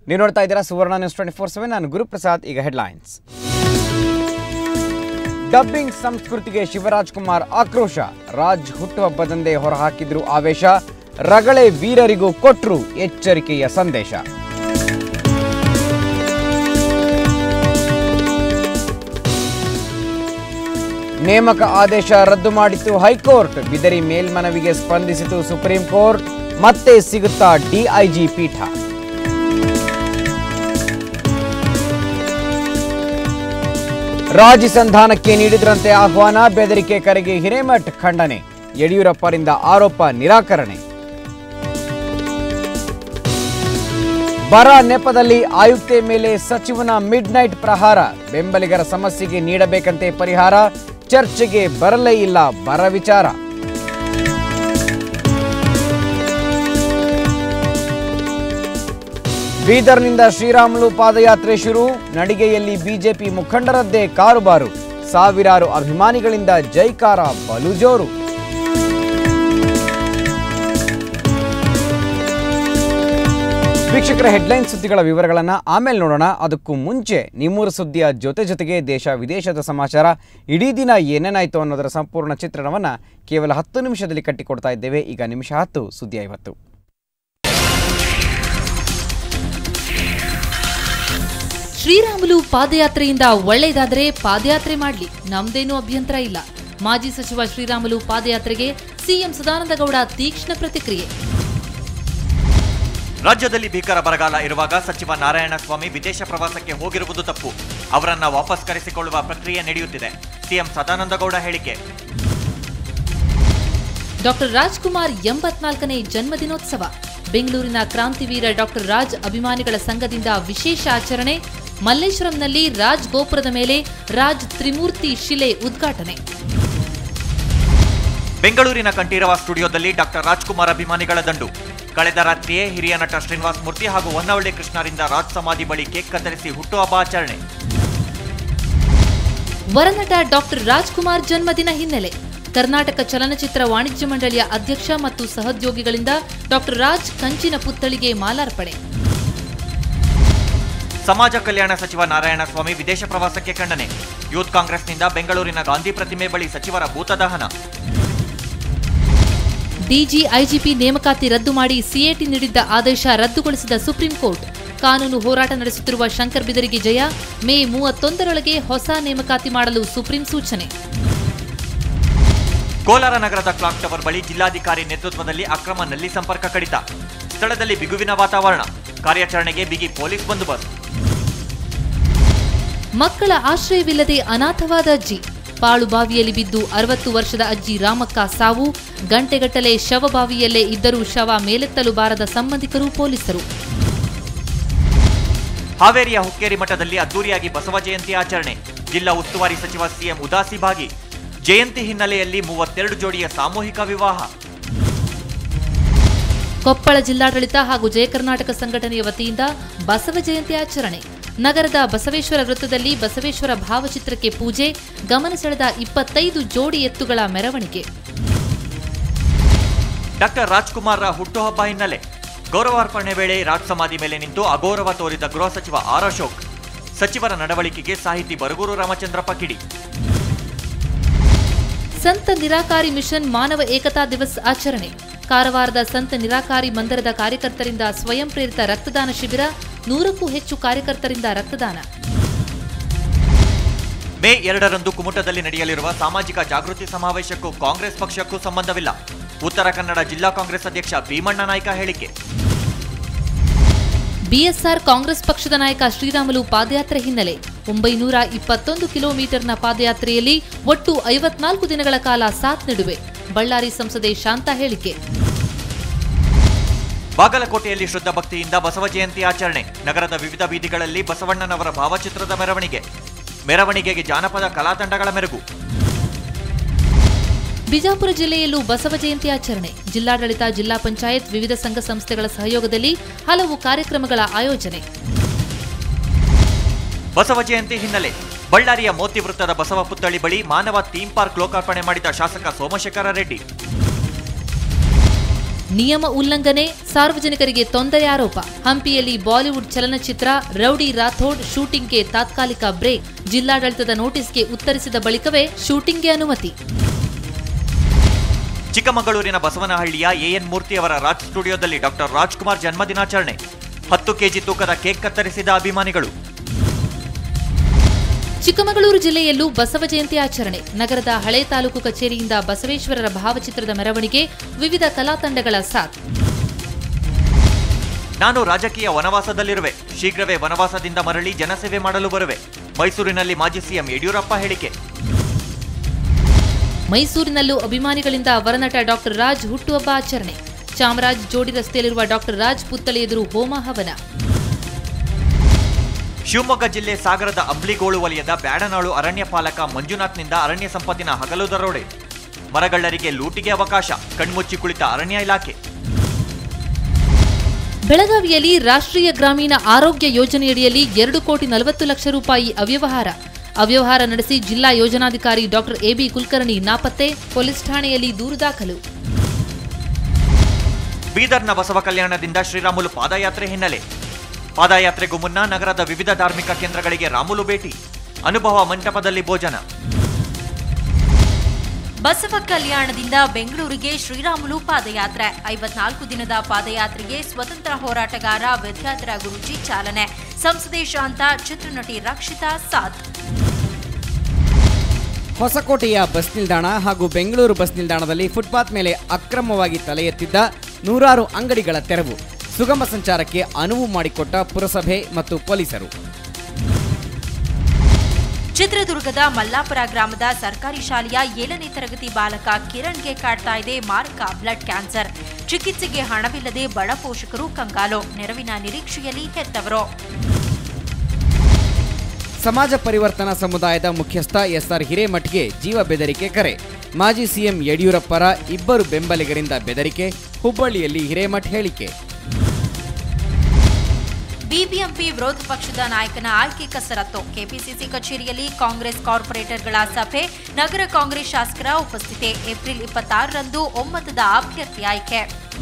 ನೀವು ನೋಡ್ತಾ ಇದ್ದೀರಾ Suvarna news twenty four seven ನಾನು ಗುರುಪ್ರಸಾದ್ ಈಗ ಹೆಡ್ಲೈನ್ಸ್ ಡಬ್ಬಿಂಗ್ ಸಂಸ್ಕೃತಿಗೆ ಶಿವರಾಜ್ ಕುಮಾರ್ ಆಕ್ರೋಶ ರಾಜ್ ಹುಟ್ಟುಹಬ್ಬದಂದೇ ಹೊರಹಾಕಿದ್ರು ಆವೇಶ ರಗಳೆ ವೀರರಿಗೂ ಕೊಟ್ರು ಎಚ್ಚರಿಕೆಯ ಸಂದೇಶ ನೇಮಕ ಆದೇಶ ರದ್ದು ಮಾಡಿತು ಹೈಕೋರ್ಟ್ ಬಿದರಿ ಮೇಲ್ಮನವಿಗೆ ಸ್ಪಂದಿಸಿತು ಸುಪ್ರೀಂ ಕೋರ್ಟ್ ಮತ್ತೆ ಸಿಗುತ್ತಾ ಡಿಐಜಿ ಪೀಠ ರಾಜಿ ಸಂಧಾನಕ್ಕೆ ನೀಡಿದ್ರಂತೆ ಆಹ್ವಾನ ಬೆದರಿಕೆ ಕರೆಗೆ ಹಿರೇಮಠ್ ಖಂಡನೆ ಯಡಿಯೂರಪ್ಪರಿಂದ ಆರೋಪ ನಿರಾಕರಣೆ ಬರ ನೆಪದಲ್ಲಿ ಆಯುಕ್ತೆ ಮೇಲೆ ಸಚಿವನ ಮಿಡ್ ನೈಟ್ ಪ್ರಹಾರ ಬೆಂಬಲಿಗರ ಸಮಸ್ಯೆಗೆ ನೀಡಬೇಕಂತೆ ಪರಿಹಾರ ಚರ್ಚೆಗೆ ಬರಲೇ ಇಲ್ಲ ಬರ ವಿಚಾರ ಬೀದರ್ನಿಂದ ಶ್ರೀರಾಮುಲು ಪಾದಯಾತ್ರೆ ಶುರು ನಡಿಗೆಯಲ್ಲಿ ಬಿಜೆಪಿ ಮುಖಂಡರದ್ದೇ ಕಾರುಬಾರು ಸಾವಿರಾರು ಅಭಿಮಾನಿಗಳಿಂದ ಜೈಕಾರ ಬಲು ಜೋರು ವೀಕ್ಷಕರ ಹೆಡ್ಲೈನ್ ಸುದ್ದಿಗಳ ವಿವರಗಳನ್ನು ಆಮೇಲೆ ನೋಡೋಣ ಅದಕ್ಕೂ ಮುಂಚೆ ನಿಮ್ಮೂರು ಸುದ್ದಿಯ ಜೊತೆ ಜೊತೆಗೆ ದೇಶ ವಿದೇಶದ ಸಮಾಚಾರ ಇಡೀ ದಿನ ಏನೇನಾಯಿತು ಅನ್ನೋದರ ಸಂಪೂರ್ಣ ಚಿತ್ರಣವನ್ನು ಕೇವಲ ಹತ್ತು ನಿಮಿಷದಲ್ಲಿ ಕಟ್ಟಿಕೊಡ್ತಾ ಇದ್ದೇವೆ ಈಗ ನಿಮಿಷ ಹತ್ತು ಸುದ್ದಿ ಐವತ್ತು ಶ್ರೀರಾಮುಲು ಪಾದಯಾತ್ರೆಯಿಂದ ಒಳ್ಳೆಯದಾದರೆ ಪಾದಯಾತ್ರೆ ಮಾಡಲಿ ನಮ್ದೇನೂ ಅಭ್ಯಂತರ ಇಲ್ಲ ಮಾಜಿ ಸಚಿವ ಶ್ರೀರಾಮುಲು ಪಾದಯಾತ್ರೆಗೆ ಸಿಎಂ ಸದಾನಂದಗೌಡ ತೀಕ್ಷ್ಣ ಪ್ರತಿಕ್ರಿಯೆ ರಾಜ್ಯದಲ್ಲಿ ಭೀಕರ ಬರಗಾಲ ಇರುವಾಗ ಸಚಿವ ನಾರಾಯಣಸ್ವಾಮಿ ವಿದೇಶ ಪ್ರವಾಸಕ್ಕೆ ಹೋಗಿರುವುದು ತಪ್ಪು ಅವರನ್ನ ವಾಪಸ್ ಕರೆಸಿಕೊಳ್ಳುವ ಪ್ರಕ್ರಿಯೆ ನಡೆಯುತ್ತಿದೆ ಸಿಎಂ ಸದಾನಂದಗೌಡ ಹೇಳಿಕೆ ಡಾಕ್ಟರ್ ರಾಜ್ಕುಮಾರ್ ಎಂಬತ್ನಾಲ್ಕನೇ ಜನ್ಮದಿನೋತ್ಸವ ಬೆಂಗಳೂರಿನ ಕ್ರಾಂತಿವೀರ ಡಾಕ್ಟರ್ ರಾಜ್ ಅಭಿಮಾನಿಗಳ ಸಂಘದಿಂದ ವಿಶೇಷ ಆಚರಣೆ ಮಲ್ಲೇಶ್ವರಂನಲ್ಲಿ ರಾಜ್ ಗೋಪುರದ ಮೇಲೆ ರಾಜ್ ತ್ರಿಮೂರ್ತಿ ಶಿಲೆ ಉದ್ಘಾಟನೆ ಬೆಂಗಳೂರಿನ ಕಂಠೀರವ ಸ್ಟುಡಿಯೋದಲ್ಲಿ ಡಾಕ್ಟರ್ ರಾಜ್ಕುಮಾರ್ ಅಭಿಮಾನಿಗಳ ದಂಡು ಕಳೆದ ರಾತ್ರಿಯೇ ಹಿರಿಯ ನಟ ಶ್ರೀನಿವಾಸ್ ಮೂರ್ತಿ ಹಾಗೂ ಹೊನ್ನವಳ್ಳಿ ಕೃಷ್ಣರಿಂದ ರಾಜ್ ಸಮಾಧಿ ಬಳಿ ಕೇಕ್ ಕತ್ತರಿಸಿ ಹುಟ್ಟುಹಬ್ಬ ಆಚರಣೆ ವರನಟ ಡಾಕ್ಟರ್ ರಾಜ್ಕುಮಾರ್ ಜನ್ಮದಿನ ಹಿನ್ನೆಲೆ ಕರ್ನಾಟಕ ಚಲನಚಿತ್ರ ವಾಣಿಜ್ಯ ಮಂಡಳಿಯ ಅಧ್ಯಕ್ಷ ಮತ್ತು ಸಹೋದ್ಯೋಗಿಗಳಿಂದ ಡಾಕ್ಟರ್ ರಾಜ್ ಕಂಚಿನ ಪುತ್ಥಳಿಗೆ ಮಾಲಾರ್ಪಣೆ ಸಮಾಜ ಕಲ್ಯಾಣ ಸಚಿವ ನಾರಾಯಣಸ್ವಾಮಿ ವಿದೇಶ ಪ್ರವಾಸಕ್ಕೆ ಖಂಡನೆ ಯೂತ್ ಕಾಂಗ್ರೆಸ್ನಿಂದ ಬೆಂಗಳೂರಿನ ಗಾಂಧಿ ಪ್ರತಿಮೆ ಬಳಿ ಸಚಿವರ ಭೂತದಹನ ಡಿಜಿ ಐಜಿಪಿ ನೇಮಕಾತಿ ರದ್ದು ಮಾಡಿ ಸಿಎಟಿ ನೀಡಿದ್ದ ಆದೇಶ ರದ್ದುಗೊಳಿಸಿದ ಸುಪ್ರೀಂ ಕೋರ್ಟ್ ಕಾನೂನು ಹೋರಾಟ ನಡೆಸುತ್ತಿರುವ ಶಂಕರ್ ಬಿದರಿಗೆ ಜಯ ಮೇ ಮೂವತ್ತೊಂದರೊಳಗೆ ಹೊಸ ನೇಮಕಾತಿ ಮಾಡಲು ಸುಪ್ರೀಂ ಸೂಚನೆ ಕೋಲಾರ ನಗರದ ಕ್ಲಾಕ್ ಟವರ್ ಬಳಿ ಜಿಲ್ಲಾಧಿಕಾರಿ ನೇತೃತ್ವದಲ್ಲಿ ಅಕ್ರಮ ನಲ್ಲಿ ಸಂಪರ್ಕ ಕಡಿತ ಸ್ಥಳದಲ್ಲಿ ಬಿಗುವಿನ ವಾತಾವರಣ ಕಾರ್ಯಾಚರಣೆಗೆ ಬಿಗಿ ಪೊಲೀಸ್ ಬಂದೋಬಸ್ತ್ ಮಕ್ಕಳ ಆಶ್ರಯವಿಲ್ಲದೆ ಅನಾಥವಾದ ಅಜ್ಜಿ ಪಾಳು ಬಾವಿಯಲ್ಲಿ ಬಿದ್ದು ಅರವತ್ತು ವರ್ಷದ ಅಜ್ಜಿ ರಾಮಕ್ಕ ಸಾವು ಗಂಟೆಗಟ್ಟಲೆ ಶವಬಾವಿಯಲ್ಲೇ ಇದ್ದರೂ ಶವ ಮೇಲೆತ್ತಲು ಬಾರದ ಸಂಬಂಧಿಕರು ಪೊಲೀಸರು ಹಾವೇರಿಯ ಹುಕ್ಕೇರಿ ಮಠದಲ್ಲಿ ಅದ್ದೂರಿಯಾಗಿ ಬಸವ ಜಯಂತಿ ಆಚರಣೆ ಜಿಲ್ಲಾ ಉಸ್ತುವಾರಿ ಸಚಿವ ಸಿಎಂ ಉದಾಸಿ ಭಾಗಿ ಜಯಂತಿ ಹಿನ್ನೆಲೆಯಲ್ಲಿ ಮೂವತ್ತೆರಡು ಜೋಡಿಯ ಸಾಮೂಹಿಕ ವಿವಾಹ ಕೊಪ್ಪಳ ಜಿಲ್ಲಾಡಳಿತ ಹಾಗೂ ಜಯ ಕರ್ನಾಟಕ ಸಂಘಟನೆಯ ವತಿಯಿಂದ ಬಸವ ಜಯಂತಿ ಆಚರಣೆ ನಗರದ ಬಸವೇಶ್ವರ ವೃತ್ತದಲ್ಲಿ ಬಸವೇಶ್ವರ ಭಾವಚಿತ್ರಕ್ಕೆ ಪೂಜೆ ಗಮನ ಸೆಳೆದ ಇಪ್ಪತ್ತೈದು ಜೋಡಿ ಎತ್ತುಗಳ ಮೆರವಣಿಗೆ ಡಾಕ್ಟರ್ ರಾಜ್ಕುಮಾರ್ರ ಹುಟ್ಟುಹಬ್ಬ ಹಿನ್ನೆಲೆ ಗೌರವಾರ್ಪಣೆ ವೇಳೆ ರಾಜ್ ಸಮಾಧಿ ಮೇಲೆ ನಿಂತು ಅಗೌರವ ತೋರಿದ ಗೃಹ ಸಚಿವ ಆರ್ ಅಶೋಕ್ ಸಚಿವರ ನಡವಳಿಕೆಗೆ ಸಾಹಿತಿ ಬರಗೂರು ರಾಮಚಂದ್ರಪ್ಪ ಕಿಡಿ ಸಂತ ನಿರಾಕಾರಿ ಮಿಷನ್ ಮಾನವ ಏಕತಾ ದಿವಸ್ ಆಚರಣೆ ಕಾರವಾರದ ಸಂತ ನಿರಾಕಾರಿ ಮಂದಿರದ ಕಾರ್ಯಕರ್ತರಿಂದ ಸ್ವಯಂ ಪ್ರೇರಿತ ರಕ್ತದಾನ ಶಿಬಿರ ನೂರಕ್ಕೂ ಹೆಚ್ಚು ಕಾರ್ಯಕರ್ತರಿಂದ ರಕ್ತದಾನ ಮೇ ಎರಡರಂದು ಕುಮಟದಲ್ಲಿ ನಡೆಯಲಿರುವ ಸಾಮಾಜಿಕ ಜಾಗೃತಿ ಸಮಾವೇಶಕ್ಕೂ ಕಾಂಗ್ರೆಸ್ ಪಕ್ಷಕ್ಕೂ ಸಂಬಂಧವಿಲ್ಲ ಉತ್ತರ ಕನ್ನಡ ಜಿಲ್ಲಾ ಕಾಂಗ್ರೆಸ್ ಅಧ್ಯಕ್ಷ ಭೀಮಣ್ಣ ನಾಯ್ಕ ಹೇಳಿಕೆ ಬಿಎಸ್ಆರ್ ಕಾಂಗ್ರೆಸ್ ಪಕ್ಷದ ನಾಯಕ ಶ್ರೀರಾಮುಲು ಪಾದಯಾತ್ರೆ ಹಿನ್ನೆಲೆ ಒಂಬೈನೂರ ಇಪ್ಪತ್ತೊಂದು ಕಿಲೋಮೀಟರ್ನ ಪಾದಯಾತ್ರೆಯಲ್ಲಿ ಒಟ್ಟು ಐವತ್ನಾಲ್ಕು ದಿನಗಳ ಕಾಲ ಸಾಥ್ ನೀಡುವೆ ಬಳ್ಳಾರಿ ಸಂಸದೆ ಶಾಂತಾ ಹೇಳಿಕೆ ಬಾಗಲಕೋಟೆಯಲ್ಲಿ ಶುದ್ಧ ಭಕ್ತಿಯಿಂದ ಬಸವ ಜಯಂತಿ ಆಚರಣೆ ನಗರದ ವಿವಿಧ ಬೀದಿಗಳಲ್ಲಿ ಬಸವಣ್ಣನವರ ಭಾವಚಿತ್ರದ ಮೆರವಣಿಗೆ ಮೆರವಣಿಗೆಗೆ ಜಾನಪದ ಕಲಾತಂಡಗಳ ಮೆರುಗು ಬಿಜಾಪುರ ಜಿಲ್ಲೆಯಲ್ಲೂ ಬಸವ ಜಯಂತಿ ಆಚರಣೆ ಜಿಲ್ಲಾಡಳಿತ ಜಿಲ್ಲಾ ಪಂಚಾಯತ್ ವಿವಿಧ ಸಂಘ ಸಂಸ್ಥೆಗಳ ಸಹಯೋಗದಲ್ಲಿ ಹಲವು ಕಾರ್ಯಕ್ರಮಗಳ ಆಯೋಜನೆ ಬಸವ ಜಯಂತಿ ಹಿನ್ನೆಲೆ ಬಳ್ಳಾರಿಯ ಮೋತಿ ವೃತ್ತದ ಬಸವ ಪುತ್ಥಳಿ ಬಳಿ ಮಾನವ ಥೀಮ್ ಪಾರ್ಕ್ ಲೋಕಾರ್ಪಣೆ ಮಾಡಿದ ಶಾಸಕ ಸೋಮಶೇಖರ ರೆಡ್ಡಿ ನಿಯಮ ಉಲ್ಲಂಘನೆ ಸಾರ್ವಜನಿಕರಿಗೆ ತೊಂದರೆ ಆರೋಪ ಹಂಪಿಯಲ್ಲಿ ಬಾಲಿವುಡ್ ಚಲನಚಿತ್ರ ರೌಡಿ ರಾಥೋಡ್ ಶೂಟಿಂಗ್ಗೆ ತಾತ್ಕಾಲಿಕ ಬ್ರೇಕ್ ಜಿಲ್ಲಾಡಳಿತದ ನೋಟಿಸ್ಗೆ ಉತ್ತರಿಸಿದ ಬಳಿಕವೇ ಶೂಟಿಂಗ್ಗೆ ಅನುಮತಿ ಚಿಕ್ಕಮಗಳೂರಿನ ಬಸವನಹಳ್ಳಿಯ ಎಎನ್ ಮೂರ್ತಿಯವರ ರಾಜ್ ಸ್ಟುಡಿಯೋದಲ್ಲಿ ಡಾಕ್ಟರ್ ರಾಜ್ಕುಮಾರ್ ಜನ್ಮದಿನಾಚರಣೆ ಹತ್ತು ಕೆಜಿ ತೂಕದ ಕೇಕ್ ಕತ್ತರಿಸಿದ ಅಭಿಮಾನಿಗಳು ಚಿಕ್ಕಮಗಳೂರು ಜಿಲ್ಲೆಯಲ್ಲೂ ಬಸವ ಜಯಂತಿ ಆಚರಣೆ ನಗರದ ಹಳೆ ತಾಲೂಕು ಕಚೇರಿಯಿಂದ ಬಸವೇಶ್ವರರ ಭಾವಚಿತ್ರದ ಮೆರವಣಿಗೆ ವಿವಿಧ ಕಲಾ ತಂಡಗಳ ಸಾಥ್ ನಾನು ರಾಜಕೀಯ ವನವಾಸದಲ್ಲಿರುವೆ ಶೀಘ್ರವೇ ವನವಾಸದಿಂದ ಮರಳಿ ಜನಸೇವೆ ಮಾಡಲು ಬರುವೆ ಮೈಸೂರಿನಲ್ಲಿ ಮಾಜಿ ಸಿಎಂ ಯಡಿಯೂರಪ್ಪ ಹೇಳಿಕೆ ಮೈಸೂರಿನಲ್ಲೂ ಅಭಿಮಾನಿಗಳಿಂದ ವರನಟ ಡಾಕ್ಟರ್ ರಾಜ್ ಹುಟ್ಟುಹಬ್ಬ ಆಚರಣೆ ಚಾಮರಾಜ್ ಜೋಡಿ ರಸ್ತೆಯಲ್ಲಿರುವ ಡಾಕ್ಟರ್ ರಾಜ್ ಪುತ್ಥಳಿ ಎದುರು ಹೋಮ ಹವನ ಶಿವಮೊಗ್ಗ ಜಿಲ್ಲೆ ಸಾಗರದ ಅಂಬ್ಲಿಗೋಳು ವಲಯದ ಬ್ಯಾಡನಾಳು ಅರಣ್ಯ ಪಾಲಕ ಮಂಜುನಾಥ್ನಿಂದ ಅರಣ್ಯ ಸಂಪತ್ತಿನ ಹಗಲು ದರೋಡೆ ಮರಗಳ್ಳರಿಗೆ ಲೂಟಿಗೆ ಅವಕಾಶ ಕಣ್ಮುಚ್ಚಿ ಕುಳಿತ ಅರಣ್ಯ ಇಲಾಖೆ ಬೆಳಗಾವಿಯಲ್ಲಿ ರಾಷ್ಟ್ರೀಯ ಗ್ರಾಮೀಣ ಆರೋಗ್ಯ ಯೋಜನೆಯಡಿಯಲ್ಲಿ ಎರಡು ಕೋಟಿ ನಲವತ್ತು ಲಕ್ಷ ರೂಪಾಯಿ ಅವ್ಯವಹಾರ ಅವ್ಯವಹಾರ ನಡೆಸಿ ಜಿಲ್ಲಾ ಯೋಜನಾಧಿಕಾರಿ ಡಾಕ್ಟರ್ ಎಬಿ ಕುಲಕರ್ಣಿ ನಾಪತ್ತೆ ಪೊಲೀಸ್ ಠಾಣೆಯಲ್ಲಿ ದೂರು ದಾಖಲು ಬೀದರ್ನ ಬಸವ ಕಲ್ಯಾಣದಿಂದ ಶ್ರೀರಾಮುಲು ಪಾದಯಾತ್ರೆ ಹಿನ್ನೆಲೆ ಪಾದಯಾತ್ರೆಗೂ ಮುನ್ನ ನಗರದ ವಿವಿಧ ಧಾರ್ಮಿಕ ಕೇಂದ್ರಗಳಿಗೆ ರಾಮುಲು ಭೇಟಿ ಅನುಭವ ಮಂಟಪದಲ್ಲಿ ಭೋಜನ ಬಸವ ಕಲ್ಯಾಣದಿಂದ ಬೆಂಗಳೂರಿಗೆ ಶ್ರೀರಾಮುಲು ಪಾದಯಾತ್ರೆ ಐವತ್ನಾಲ್ಕು ದಿನದ ಪಾದಯಾತ್ರೆಗೆ ಸ್ವತಂತ್ರ ಹೋರಾಟಗಾರ ವಿದ್ಯಾಧರ ಗುರುಜಿ ಚಾಲನೆ ಸಂಸದೆ ಶಾಂತ ಚಿತ್ರನಟಿ ರಕ್ಷಿತಾ ಸಾಥ್ ಹೊಸಕೋಟೆಯ ಬಸ್ ನಿಲ್ದಾಣ ಹಾಗೂ ಬೆಂಗಳೂರು ಬಸ್ ನಿಲ್ದಾಣದಲ್ಲಿ ಫುಟ್ಪಾತ್ ಮೇಲೆ ಅಕ್ರಮವಾಗಿ ತಲೆ ಎತ್ತಿದ್ದ ನೂರಾರು ಅಂಗಡಿಗಳ ತೆರವು ಸುಗಮ ಸಂಚಾರಕ್ಕೆ ಅನುವು ಮಾಡಿಕೊಟ್ಟ ಪುರಸಭೆ ಮತ್ತು ಪೊಲೀಸರು ಚಿತ್ರದುರ್ಗದ ಮಲ್ಲಾಪುರ ಗ್ರಾಮದ ಸರ್ಕಾರಿ ಶಾಲೆಯ ಏಳನೇ ತರಗತಿ ಬಾಲಕ ಕಿರಣ್ಗೆ ಕಾಡ್ತಾ ಇದೆ ಮಾರಕ ಬ್ಲಡ್ ಕ್ಯಾನ್ಸರ್ ಚಿಕಿತ್ಸೆಗೆ ಹಣವಿಲ್ಲದೆ ಬಡ ಪೋಷಕರು ಕಂಗಾಲು ನೆರವಿನ ನಿರೀಕ್ಷೆಯಲ್ಲಿ ಹೆತ್ತವರು ಸಮಾಜ ಪರಿವರ್ತನಾ ಸಮುದಾಯದ ಮುಖ್ಯಸ್ಥ ಎಸ್ಆರ್ ಹಿರೇಮಠ್ಗೆ ಜೀವ ಬೆದರಿಕೆ ಕರೆ ಮಾಜಿ ಸಿಎಂ ಯಡಿಯೂರಪ್ಪರ ಇಬ್ಬರು ಬೆಂಬಲಿಗರಿಂದ ಬೆದರಿಕೆ ಹುಬ್ಬಳ್ಳಿಯಲ್ಲಿ ಹಿರೇಮಠ್ ಹೇಳಿಕೆ ಬಿಬಿಎಂಪಿ ವಿರೋಧ ಪಕ್ಷದ ನಾಯಕನ ಆಯ್ಕೆ ಕಸರತ್ತು ಕೆಪಿಸಿಸಿ ಕಚೇರಿಯಲ್ಲಿ ಕಾಂಗ್ರೆಸ್ ಕಾರ್ಪೊರೇಟರ್ಗಳ ಸಭೆ ನಗರ ಕಾಂಗ್ರೆಸ್ ಶಾಸಕರ ಉಪಸ್ಥಿತಿ ಏಪ್ರಿಲ್ ಇಪ್ಪತ್ತಾರರಂದು ಒಮ್ಮತದ ಅಭ್ಯರ್ಥಿ ಆಯ್ಕೆ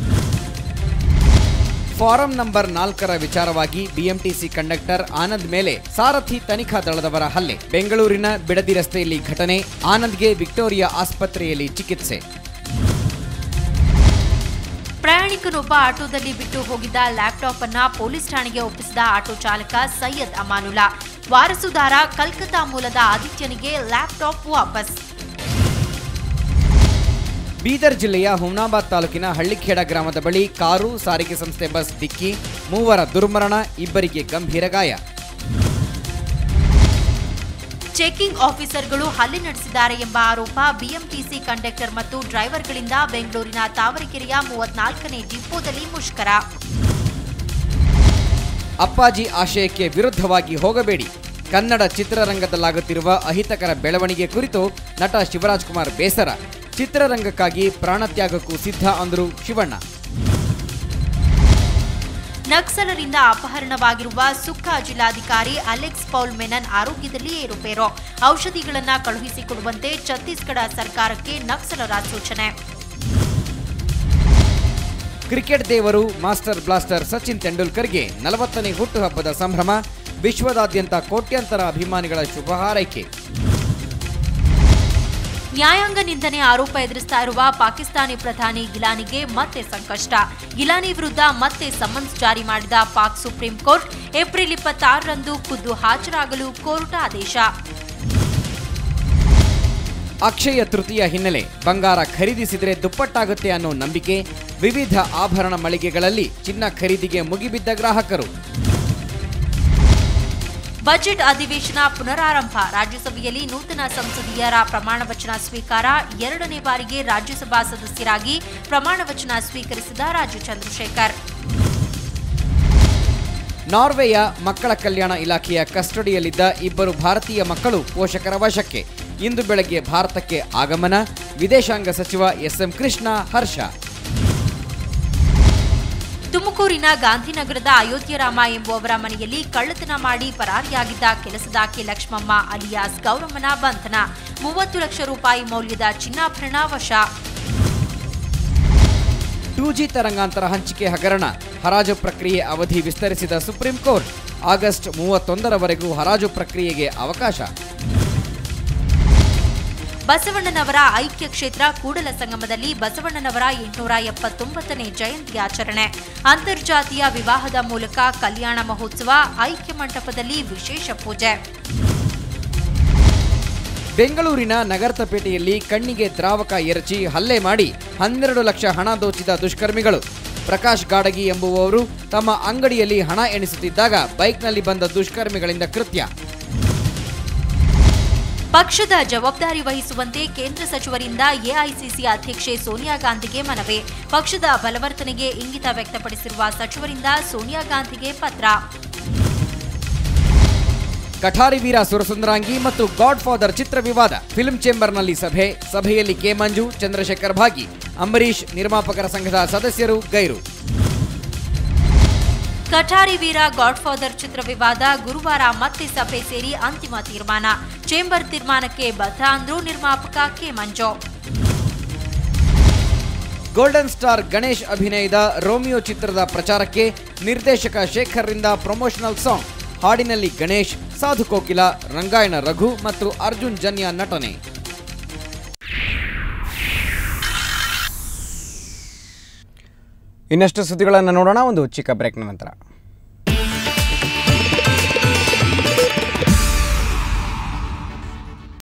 ಫಾರಂ ನಂಬರ್ ನಾಲ್ಕರ ವಿಚಾರವಾಗಿ ಬಿಎಂಟಿಸಿ ಕಂಡಕ್ಟರ್ ಆನಂದ್ ಮೇಲೆ ಸಾರಥಿ ತನಿಖಾ ದಳದವರ ಹಲ್ಲೆ ಬೆಂಗಳೂರಿನ ಬಿಡದಿ ರಸ್ತೆಯಲ್ಲಿ ಘಟನೆ ಆನಂದ್ಗೆ ವಿಕ್ಟೋರಿಯಾ ಆಸ್ಪತ್ರೆಯಲ್ಲಿ ಚಿಕಿತ್ಸೆ ಪ್ರಯಾಣಿಕನೊಬ್ಬ ಆಟೋದಲ್ಲಿ ಬಿಟ್ಟು ಹೋಗಿದ್ದ ಲ್ಯಾಪ್ಟಾಪ್ ಅನ್ನ ಪೊಲೀಸ್ ಠಾಣೆಗೆ ಒಪ್ಪಿಸಿದ ಆಟೋ ಚಾಲಕ ಸೈಯದ್ ಅಮಾನುಲ್ಲಾ ವಾರಸುದಾರ ಕಲ್ಕತ್ತಾ ಮೂಲದ ಆದಿತ್ಯನಿಗೆ ಲ್ಯಾಪ್ಟಾಪ್ ವಾಪಸ್ ಬೀದರ್ ಜಿಲ್ಲೆಯ ಹುಮ್ನಾಬಾದ್ ತಾಲೂಕಿನ ಹಳ್ಳಿಖೇಡ ಗ್ರಾಮದ ಬಳಿ ಕಾರು ಸಾರಿಗೆ ಸಂಸ್ಥೆ ಬಸ್ ಡಿಕ್ಕಿ ಮೂವರ ದುರ್ಮರಣ ಇಬ್ಬರಿಗೆ ಗಂಭೀರ ಗಾಯ ಚೆಕಿಂಗ್ ಆಫೀಸರ್ಗಳು ಹಲ್ಲೆ ನಡೆಸಿದ್ದಾರೆ ಎಂಬ ಆರೋಪ ಬಿಎಂಟಿಸಿ ಕಂಡಕ್ಟರ್ ಮತ್ತು ಡ್ರೈವರ್ಗಳಿಂದ ಬೆಂಗಳೂರಿನ ತಾವರೆಕೆರೆಯ ಮೂವತ್ನಾಲ್ಕನೇ ಡಿಪೋದಲ್ಲಿ ಮುಷ್ಕರ ಅಪ್ಪಾಜಿ ಆಶಯಕ್ಕೆ ವಿರುದ್ಧವಾಗಿ ಹೋಗಬೇಡಿ ಕನ್ನಡ ಚಿತ್ರರಂಗದಲ್ಲಾಗುತ್ತಿರುವ ಅಹಿತಕರ ಬೆಳವಣಿಗೆ ಕುರಿತು ನಟ ಶಿವರಾಜ್ ಕುಮಾರ್ ಬೇಸರ ಚಿತ್ರರಂಗಕ್ಕಾಗಿ ಪ್ರಾಣತ್ಯಾಗಕ್ಕೂ ಸಿದ್ಧ ಅಂದರು ಶಿವಣ್ಣ ನಕ್ಸಲರಿಂದ ಅಪಹರಣವಾಗಿರುವ ಸುಕ್ಕ ಜಿಲ್ಲಾಧಿಕಾರಿ ಅಲೆಕ್ಸ್ ಪೌಲ್ ಮೆನನ್ ಆರೋಗ್ಯದಲ್ಲಿ ಏರುಪೇರು ಔಷಧಿಗಳನ್ನ ಕಳುಹಿಸಿಕೊಡುವಂತೆ ಛತ್ತೀಸ್ಗಢ ಸರ್ಕಾರಕ್ಕೆ ನಕ್ಸಲರ ಸೂಚನೆ ಕ್ರಿಕೆಟ್ ದೇವರು ಮಾಸ್ಟರ್ ಬ್ಲಾಸ್ಟರ್ ಸಚಿನ್ ತೆಂಡೂಲ್ಕರ್ಗೆ ನಲವತ್ತನೇ ಹುಟ್ಟುಹಬ್ಬದ ಸಂಭ್ರಮ ವಿಶ್ವದಾದ್ಯಂತ ಕೋಟ್ಯಾಂತರ ಅಭಿಮಾನಿಗಳ ಶುಭ ಹಾರೈಕೆ ನ್ಯಾಯಾಂಗ ನಿಂದನೆ ಆರೋಪ ಎದುರಿಸ್ತಾ ಇರುವ ಪಾಕಿಸ್ತಾನಿ ಪ್ರಧಾನಿ ಗಿಲಾನಿಗೆ ಮತ್ತೆ ಸಂಕಷ್ಟ ಗಿಲಾನಿ ವಿರುದ್ಧ ಮತ್ತೆ ಸಮನ್ಸ್ ಜಾರಿ ಮಾಡಿದ ಪಾಕ್ ಸುಪ್ರೀಂ ಕೋರ್ಟ್ ಏಪ್ರಿಲ್ ಇಪ್ಪತ್ತಾರರಂದು ಖುದ್ದು ಹಾಜರಾಗಲು ಕೋರ್ಟ್ ಆದೇಶ ಅಕ್ಷಯ ತೃತೀಯ ಹಿನ್ನೆಲೆ ಬಂಗಾರ ಖರೀದಿಸಿದರೆ ದುಪ್ಪಟ್ಟಾಗುತ್ತೆ ಅನ್ನೋ ನಂಬಿಕೆ ವಿವಿಧ ಆಭರಣ ಮಳಿಗೆಗಳಲ್ಲಿ ಚಿನ್ನ ಖರೀದಿಗೆ ಮುಗಿಬಿದ್ದ ಗ್ರಾಹಕರು ಬಜೆಟ್ ಅಧಿವೇಶನ ಪುನರಾರಂಭ ರಾಜ್ಯಸಭೆಯಲ್ಲಿ ನೂತನ ಸಂಸದೀಯರ ಪ್ರಮಾಣ ವಚನ ಸ್ವೀಕಾರ ಎರಡನೇ ಬಾರಿಗೆ ರಾಜ್ಯಸಭಾ ಸದಸ್ಯರಾಗಿ ಪ್ರಮಾಣ ವಚನ ಸ್ವೀಕರಿಸಿದ ರಾಜು ಚಂದ್ರಶೇಖರ್ ನಾರ್ವೆಯ ಮಕ್ಕಳ ಕಲ್ಯಾಣ ಇಲಾಖೆಯ ಕಸ್ಟಡಿಯಲ್ಲಿದ್ದ ಇಬ್ಬರು ಭಾರತೀಯ ಮಕ್ಕಳು ಪೋಷಕರ ವಶಕ್ಕೆ ಇಂದು ಬೆಳಗ್ಗೆ ಭಾರತಕ್ಕೆ ಆಗಮನ ವಿದೇಶಾಂಗ ಸಚಿವ ಎಸ್ಎಂ ಕೃಷ್ಣ ಹರ್ಷ ತುಮಕೂರಿನ ಗಾಂಧಿನಗರದ ಅಯೋಧ್ಯರಾಮ ಎಂಬುವವರ ಮನೆಯಲ್ಲಿ ಕಳ್ಳತನ ಮಾಡಿ ಪರಾರಿಯಾಗಿದ್ದ ಕೆಲಸದಾಕೆ ಲಕ್ಷ್ಮಮ್ಮ ಅಲಿಯಾಸ್ ಗೌರಮ್ಮನ ಬಂಧನ ಮೂವತ್ತು ಲಕ್ಷ ರೂಪಾಯಿ ಮೌಲ್ಯದ ಚಿನ್ನಾಭರಣ ವಶ ಟೂ ಜಿ ತರಂಗಾಂತರ ಹಂಚಿಕೆ ಹಗರಣ ಹರಾಜು ಪ್ರಕ್ರಿಯೆ ಅವಧಿ ವಿಸ್ತರಿಸಿದ ಸುಪ್ರೀಂ ಕೋರ್ಟ್ ಆಗಸ್ಟ್ ಮೂವತ್ತೊಂದರವರೆಗೂ ಹರಾಜು ಪ್ರಕ್ರಿಯೆಗೆ ಅವಕಾಶ ಬಸವಣ್ಣನವರ ಐಕ್ಯ ಕ್ಷೇತ್ರ ಕೂಡಲ ಸಂಗಮದಲ್ಲಿ ಬಸವಣ್ಣನವರ ಎಂಟುನೂರ ಎಪ್ಪತ್ತೊಂಬತ್ತನೇ ಜಯಂತಿ ಆಚರಣೆ ಅಂತರ್ಜಾತೀಯ ವಿವಾಹದ ಮೂಲಕ ಕಲ್ಯಾಣ ಮಹೋತ್ಸವ ಐಕ್ಯ ಮಂಟಪದಲ್ಲಿ ವಿಶೇಷ ಪೂಜೆ ಬೆಂಗಳೂರಿನ ನಗರ್ತಪೇಟೆಯಲ್ಲಿ ಕಣ್ಣಿಗೆ ದ್ರಾವಕ ಎರಚಿ ಹಲ್ಲೆ ಮಾಡಿ ಹನ್ನೆರಡು ಲಕ್ಷ ಹಣ ದೋಚಿದ ದುಷ್ಕರ್ಮಿಗಳು ಪ್ರಕಾಶ್ ಗಾಡಗಿ ಎಂಬುವವರು ತಮ್ಮ ಅಂಗಡಿಯಲ್ಲಿ ಹಣ ಎಣಿಸುತ್ತಿದ್ದಾಗ ಬೈಕ್ನಲ್ಲಿ ಬಂದ ದುಷ್ಕರ್ಮಿಗಳಿಂದ ಕೃತ್ಯ ಪಕ್ಷದ ಜವಾಬ್ದಾರಿ ವಹಿಸುವಂತೆ ಕೇಂದ್ರ ಸಚಿವರಿಂದ ಎಐಸಿಸಿ ಅಧ್ಯಕ್ಷೆ ಸೋನಿಯಾ ಗಾಂಧಿಗೆ ಮನವಿ ಪಕ್ಷದ ಬಲವರ್ತನೆಗೆ ಇಂಗಿತ ವ್ಯಕ್ತಪಡಿಸಿರುವ ಸಚಿವರಿಂದ ಸೋನಿಯಾ ಗಾಂಧಿಗೆ ಪತ್ರ ಕಠಾರಿ ವೀರ ಸುರಸುಂದರಾಂಗಿ ಮತ್ತು ಗಾಡ್ ಫಾದರ್ ಚಿತ್ರ ವಿವಾದ ಫಿಲ್ಮ್ ಚೇಂಬರ್ನಲ್ಲಿ ಸಭೆ ಸಭೆಯಲ್ಲಿ ಕೆ ಮಂಜು ಚಂದ್ರಶೇಖರ್ ಭಾಗಿ ಅಂಬರೀಶ್ ನಿರ್ಮಾಪಕರ ಸಂಘದ ಸದಸ್ಯರು ಗೈರು ಕಠಾರಿ ವೀರ ಗಾಡ್ಫಾದರ್ ಚಿತ್ರ ವಿವಾದ ಗುರುವಾರ ಮತ್ತೆ ಸಭೆ ಸೇರಿ ಅಂತಿಮ ತೀರ್ಮಾನ ಚೇಂಬರ್ ತೀರ್ಮಾನಕ್ಕೆ ಬದ್ಧ ಅಂದ್ರು ನಿರ್ಮಾಪಕ K Manju golden star Ganesh ಅಭಿನಯದ ರೋಮಿಯೋ ಚಿತ್ರದ ಪ್ರಚಾರಕ್ಕೆ ನಿರ್ದೇಶಕ ಶೇಖರ್ರಿಂದ ಪ್ರಮೋಷನಲ್ ಸಾಂಗ್ ಹಾಡಿನಲ್ಲಿ ಗಣೇಶ್ ಸಾಧು ಕೋಕಿಲ ರಂಗಾಯಣ ರಘು ಮತ್ತು ಅರ್ಜುನ್ ಜನ್ಯ ನಟನೆ ಇನ್ನಷ್ಟು ಸುದ್ದಿಗಳನ್ನು ನೋಡೋಣ ಒಂದು ಚಿಕ್ಕ ಬ್ರೇಕ್ನ ನಂತರ